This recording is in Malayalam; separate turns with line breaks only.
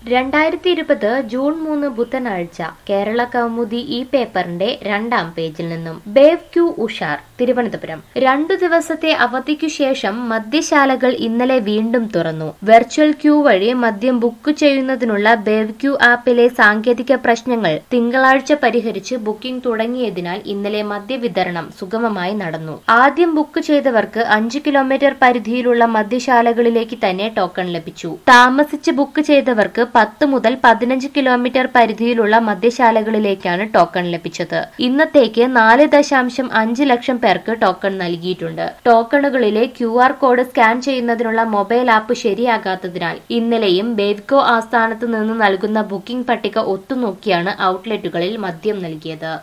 രണ്ടായിരത്തി ഇരുപത് ജൂൺ മൂന്ന് ബുധനാഴ്ച കേരള കൗമുദി ഈ പേപ്പറിന്റെ രണ്ടാം പേജിൽ നിന്നും ബേവ് ക്യൂ ഉഷാർ തിരുവനന്തപുരം രണ്ടു ദിവസത്തെ അവധിക്കു ശേഷം മദ്യശാലകൾ ഇന്നലെ വീണ്ടും തുറന്നു വെർച്വൽ ക്യൂ വഴി മദ്യം ബുക്ക് ചെയ്യുന്നതിനുള്ള ബേവ് ക്യൂ ആപ്പിലെ സാങ്കേതിക പ്രശ്നങ്ങൾ തിങ്കളാഴ്ച പരിഹരിച്ച് ബുക്കിംഗ് തുടങ്ങിയതിനാൽ ഇന്നലെ മദ്യവിതരണം സുഗമമായി നടന്നു ആദ്യം ബുക്ക് ചെയ്തവർക്ക് അഞ്ച് കിലോമീറ്റർ പരിധിയിലുള്ള മദ്യശാലകളിലേക്ക് തന്നെ ടോക്കൺ ലഭിച്ചു താമസിച്ച് ബുക്ക് ചെയ്തവർക്ക് പത്ത് മുതൽ പതിനഞ്ച് കിലോമീറ്റർ പരിധിയിലുള്ള മദ്യശാലകളിലേക്കാണ് ടോക്കൺ ലഭിച്ചത് ഇന്നത്തേക്ക് നാല് ദശാംശം അഞ്ച് ലക്ഷം പേർക്ക് ടോക്കൺ നൽകിയിട്ടുണ്ട് ടോക്കണുകളിലെ ക്യു ആർ കോഡ് സ്കാൻ ചെയ്യുന്നതിനുള്ള മൊബൈൽ ആപ്പ് ശരിയാകാത്തതിനാൽ ഇന്നലെയും ബേവ്കോ ആസ്ഥാനത്ത് നിന്ന് നൽകുന്ന ബുക്കിംഗ് പട്ടിക ഒത്തുനോക്കിയാണ് ഔട്ട്ലെറ്റുകളിൽ മദ്യം നൽകിയത്